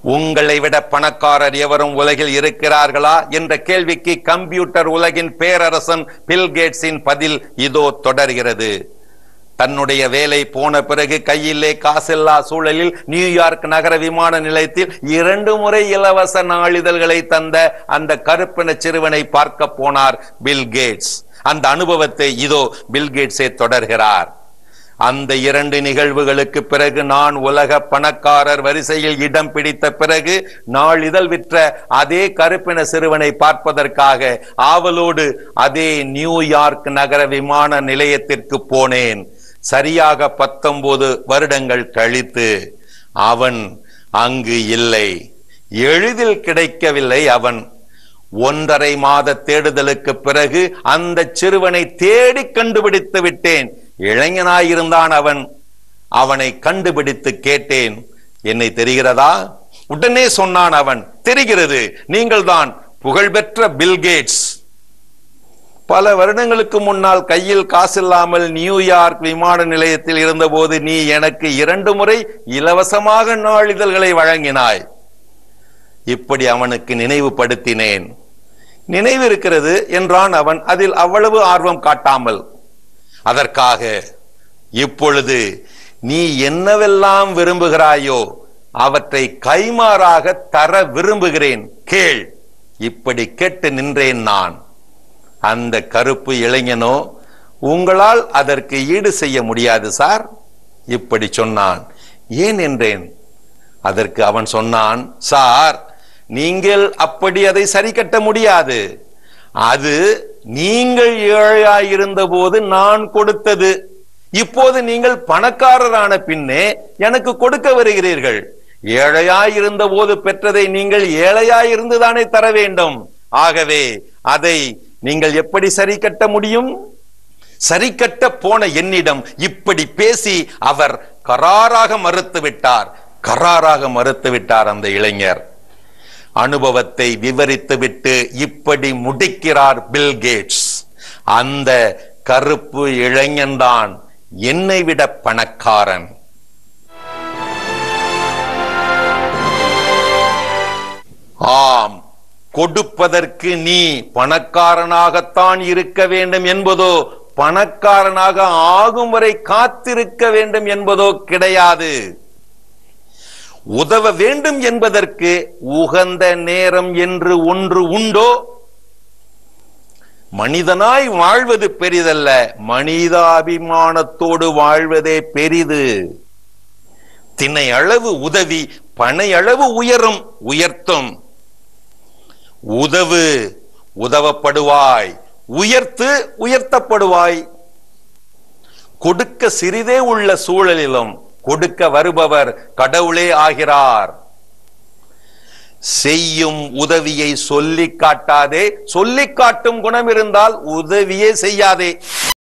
உங்களை விட பணக்காரர் எவரும் உலகில் இருக்கிறார்களா என்ற கேள்விக்கு கம்ப்யூட்டர் உலகின் பேரரசன் பில் கேட்ஸின் பதில் இதோ தொடர்கிறது தன்னுடைய வேலை போன பிறகு கையிலே காசில்லா சூழலில் நியூயார்க் நகர விமான நிலையத்தில் இரண்டு முறை இலவச நாளிதழ்களை தந்த அந்த கருப்பின சிறுவனை பார்க்க போனார் பில் கேட்ஸ் அந்த அனுபவத்தை இதோ பில் கேட்ஸே தொடர்கிறார் அந்த இரண்டு நிகழ்வுகளுக்கு பிறகு நான் உலக பணக்காரர் வரிசையில் இடம் பிடித்த பிறகு நாளிதழ் விற்ற அதே கருப்பின சிறுவனை பார்ப்பதற்காக ஆவலோடு அதே நியூயார்க் நகர விமான நிலையத்திற்கு போனேன் சரியாக பத்தொன்பது வருடங்கள் கழித்து அவன் அங்கு இல்லை எளிதில் கிடைக்கவில்லை அவன் ஒன்றரை மாத தேடுதலுக்கு பிறகு அந்த சிறுவனை தேடி கண்டுபிடித்து விட்டேன் இளைஞனாயிருந்தான் அவன் அவனை கண்டுபிடித்து கேட்டேன் என்னை தெரிகிறதா உடனே சொன்னான் அவன் தெரிகிறது நீங்கள்தான் புகழ்பெற்ற பில் கேட்ஸ் பல வருடங்களுக்கு முன்னால் கையில் காசில்லாமல் நியூயார்க் விமான நிலையத்தில் இருந்தபோது நீ எனக்கு இரண்டு முறை இலவசமாக நாளிதழ்களை வழங்கினாய் இப்படி அவனுக்கு நினைவுபடுத்தினேன் நினைவு இருக்கிறது என்றான் அவன் அதில் அவ்வளவு ஆர்வம் காட்டாமல் அதற்காக இப்பொழுது நீ என்னவெல்லாம் விரும்புகிறாயோ அவற்றை கைமாறாக தர விரும்புகிறேன் கேள் இப்படி கேட்டு நின்றேன் நான் அந்த கருப்பு இளைஞனோ உங்களால் அதற்கு ஈடு செய்ய முடியாது சார் இப்படி சொன்னான் ஏன் என்றேன் அதற்கு அவன் சொன்னான் சார் நீங்கள் அப்படி அதை சரி கட்ட முடியாது அது நீங்கள் ஏழையாயிருந்த போது நான் கொடுத்தது இப்போது நீங்கள் பணக்காரரான பின்னே எனக்கு கொடுக்க வருகிறீர்கள் ஏழையாயிருந்த போது பெற்றதை நீங்கள் ஏழையாயிருந்துதானே தர வேண்டும் ஆகவே அதை நீங்கள் எப்படி சரி கட்ட முடியும் சரி கட்ட போன என்னிடம் இப்படி பேசி அவர் கராராக மறுத்து விட்டார் கராராக மறுத்து விட்டார் அந்த இளைஞர் அனுபவத்தை விவரித்துவிட்டு இப்படி முடிக்கிறார் பில் கேட்ஸ் அந்த கருப்பு இளைஞன்தான் என்னை விட பணக்காரன் ஆம் கொடுப்பதற்கு நீ பணக்காரனாகத்தான் இருக்க வேண்டும் என்பதோ பணக்காரனாக ஆகும் வரை காத்திருக்க வேண்டும் என்பதோ கிடையாது உதவ வேண்டும் என்பதற்கு உகந்த நேரம் என்று ஒன்று உண்டோ மனிதனாய் வாழ்வது பெரிதல்ல மனிதாபிமானத்தோடு வாழ்வதே பெரிது திணை அளவு உதவி பனை அளவு உயரும் உயர்த்தும் உதவு உதவப்படுவாய் உயர்த்து உயர்த்தப்படுவாய் கொடுக்க சிறிதே உள்ள சூழலிலும் கொடுக்க வருபவர் கடவுளே ஆகிறார் செய்யும் உதவியை சொல்லிக் காட்டாதே சொல்லிக் காட்டும் குணம் இருந்தால் உதவியே செய்யாதே